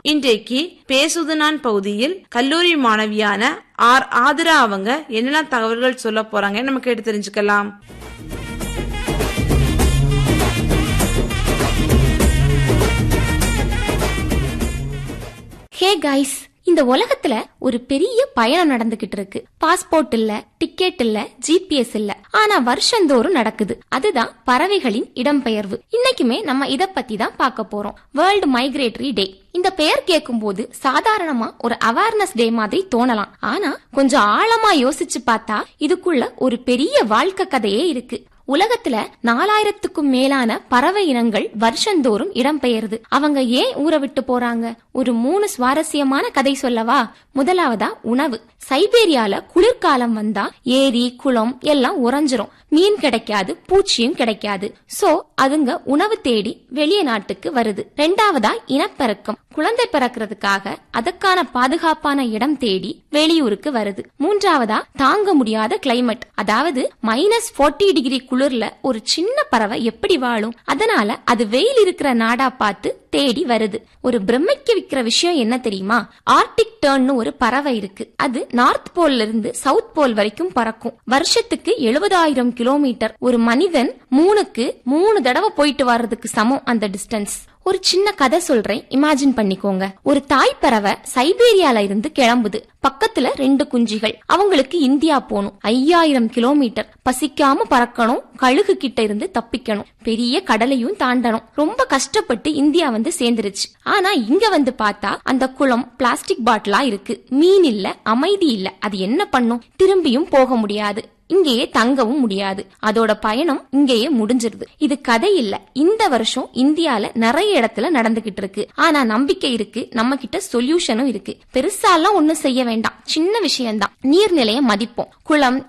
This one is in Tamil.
இன்றைக்கு பேசுது நான் பகுதியில் கல்லூரி மாணவியான ஆர் ஆதிரா அவங்க என்னென்ன தகவல்கள் சொல்ல போறாங்க நம்ம கேட்டு தெரிஞ்சுக்கலாம் ஹே கைஸ் இந்த உலகத்துல ஒரு பெரிய பயணம் நடந்துகிட்டு இருக்கு பாஸ்போர்ட் இல்ல டிக்கெட் இல்ல ஜிபிஎஸ் இல்ல ஆனா வருஷந்தோறும் நடக்குது அதுதான் பறவைகளின் இடம்பெயர்வு இன்னைக்குமே நம்ம இத பத்தி தான் பார்க்க போறோம் வேர்ல்டு மைக்ரேட்டரி டே இந்த பெயர் கேட்கும் போது சாதாரணமா ஒரு அவேர்னஸ் டே மாதிரி தோணலாம் ஆனா கொஞ்சம் ஆழமா யோசிச்சு பார்த்தா இதுக்குள்ள ஒரு பெரிய வாழ்க்கை கதையே இருக்கு உலகத்துல நாலாயிரத்துக்கும் மேலான பறவை இனங்கள் வருஷந்தோறும் இடம்பெயருது அவங்க ஏன் ஊரை விட்டு போறாங்க ஒரு மூணு சுவாரஸ்யமான கதை சொல்லவா முதலாவதா உணவு சைபேரியால குளிர்காலம் வந்தா ஏரி குளம் எல்லாம் உறைஞ்சிரும் மீன் கிடைக்காது பூச்சியும் கிடைக்காது சோ அதுங்க உணவு தேடி வெளிய நாட்டுக்கு வருது ரெண்டாவதா இனப்பெருக்கம் குழந்தை பிறக்கிறதுக்காக அதுக்கான பாதுகாப்பான இடம் தேடி வெளியூருக்கு வருது மூன்றாவதா தாங்க முடியாத கிளைமேட் அதாவது மைனஸ் 40 டிகிரி குளிர்ல ஒரு சின்ன பறவை எப்படி வாழும் அதனால அது வெயில் இருக்கிற நாடா பார்த்து தேடி வருது ஒரு பிரமிக்க வைக்கிற விஷயம் என்ன தெரியுமா ஆர்டிக் டர்ன்னு ஒரு பறவை இருக்கு அது நார்த் போல்ல இருந்து சவுத் போல் வரைக்கும் பறக்கும் வருஷத்துக்கு எழுபதாயிரம் கிலோமீட்டர் ஒரு மனிதன் மூணுக்கு மூணு தடவை போயிட்டு வர்றதுக்கு சமம் அந்த டிஸ்டன்ஸ் ஒரு சின்ன கதை சொல்றேன் இமேஜின் பண்ணிக்கோங்க ஒரு தாய் பறவை சைபேரியால இருந்து கிளம்புது பக்கத்துல ரெண்டு குஞ்சுகள் அவங்களுக்கு இந்தியா போகணும் ஐயாயிரம் கிலோமீட்டர் பசிக்காம பறக்கணும் கழுகு கிட்ட இருந்து தப்பிக்கணும் பெரிய கடலையும் தாண்டணும் ரொம்ப கஷ்டப்பட்டு இந்தியா வந்து சேர்ந்துருச்சு ஆனா இங்க வந்து பார்த்தா அந்த குளம் பிளாஸ்டிக் பாட்டிலா இருக்கு மீன் இல்ல அமைதி இல்ல அது என்ன பண்ணும் திரும்பியும் போக முடியாது இங்கேயே தங்கவும் முடியாது அதோட பயணம் இங்கேயே முடிஞ்சிருது இது கதை இல்ல இந்த வருஷம் இந்தியால நிறைய இடத்துல நடந்துகிட்டு இருக்கு ஆனா நம்பிக்கை இருக்கு நம்ம கிட்ட சொல்யூஷனும் இருக்கு பெருசாலாம் ஒண்ணும் செய்ய வேண்டாம் சின்ன விஷயம்தான் நீர்நிலையை மதிப்போம் குளம்